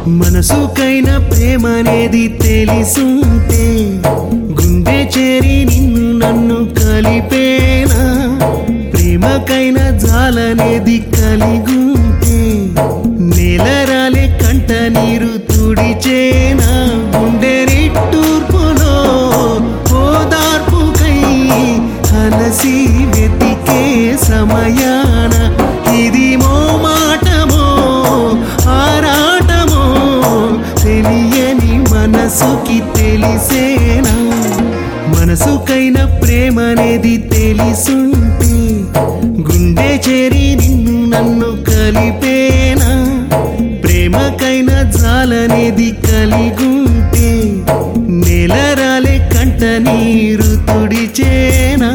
మనసుకైన ప్రేమనేది తెలిసుంటే గుండె చేరి నిన్ను నన్ను కలిపేనా ప్రేమకైన జాలనేది కలిగుంటే నేలరాలే కంట నీరు తుడిచేనా గుండె నిట్టూర్పులో ఓదార్పుకై అలసి వెతికే సమయాన ఇది మో మాటమో ఆరాటమో తెలియని మనసుకి తెలిసేనా మనసుకైన ప్రేమనేది తెలిసుంటే గుండె చేరి నిన్ను నన్ను కలిపేనా ప్రేమకైన జాలనేది కలిగుంటే నెలరాలే కంట నీరు తుడిచేనా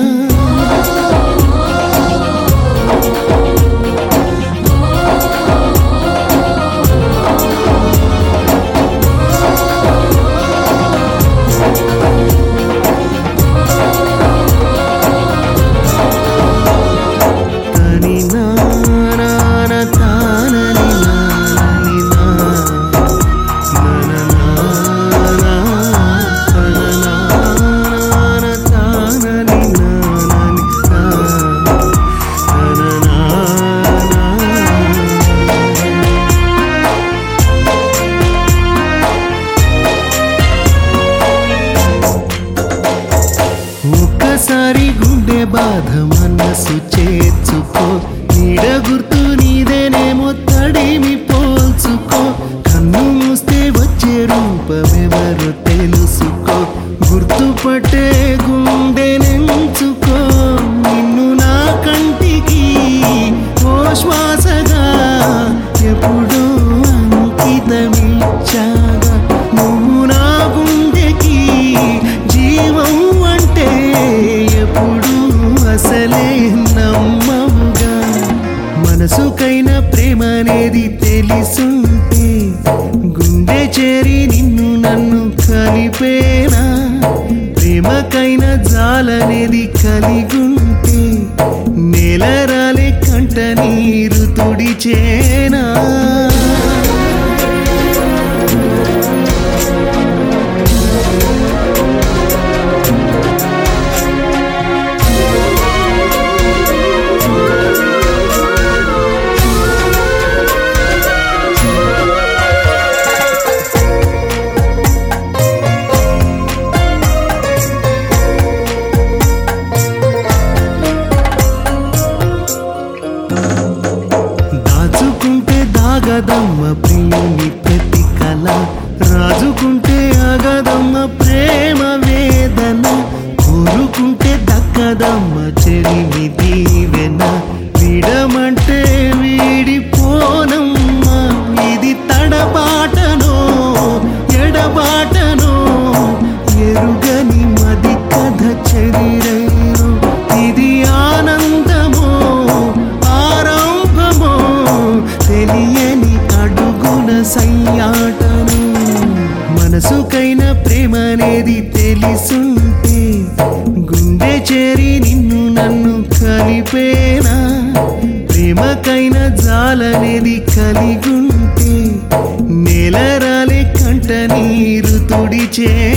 తని నాన తానని నాని నా నననానా తననాన తానని నానని నా తననానా ఒక్కసారి గుండె బాధ మనసు చేర్చుకో నీడ గుర్తు నీదేనేమో తడిమి పోల్చుకో కన్ను మూస్తే వచ్చే రూపమెవరు తెలుసుకో గుర్తుపట్టే గుండె నెంచుకో నిన్ను నా కంటికి ఓ శ్వాసగా ఎప్పుడూ అంకితమిచ్చాగా నువ్వు నా గుండెకి జీవం అంటే ఎప్పుడు అసలే నమ్మవుగా మనసుకైన ప్రేమ అనేది తెలిసుంటే గుండె చేరి నిన్ను నన్ను కలిపేనా ప్రేమకైన జాలనేది కలిగుంటే నెలరాలే కంట నీరు తుడిచేనా దాచుకుంటే దాగదమ్మ ప్రియుని ప్రతి కళ రాజుకుంటే ఆగదమ్మ ప్రేమ వేదన కోరుకుంటే దక్కదమ్మ చెలిమి దీవెన విడమంటే వీడిపోనమ్మ ఇది తడబాటనో ఎడబాటనో ఎరుగని మది కథ చెదిరైను ఇది ఆనందమో ఆరంభమో తెలియని అడుగున సయ్యాటను మనసుకైన ప్రేమ అనేది తెలిసుంటే గుండె చేరి నిన్ను నన్ను కలిపేనా ప్రేమకైన జాలనేది కలిగుంటే నెలరాలే కంట నీరు తుడిచే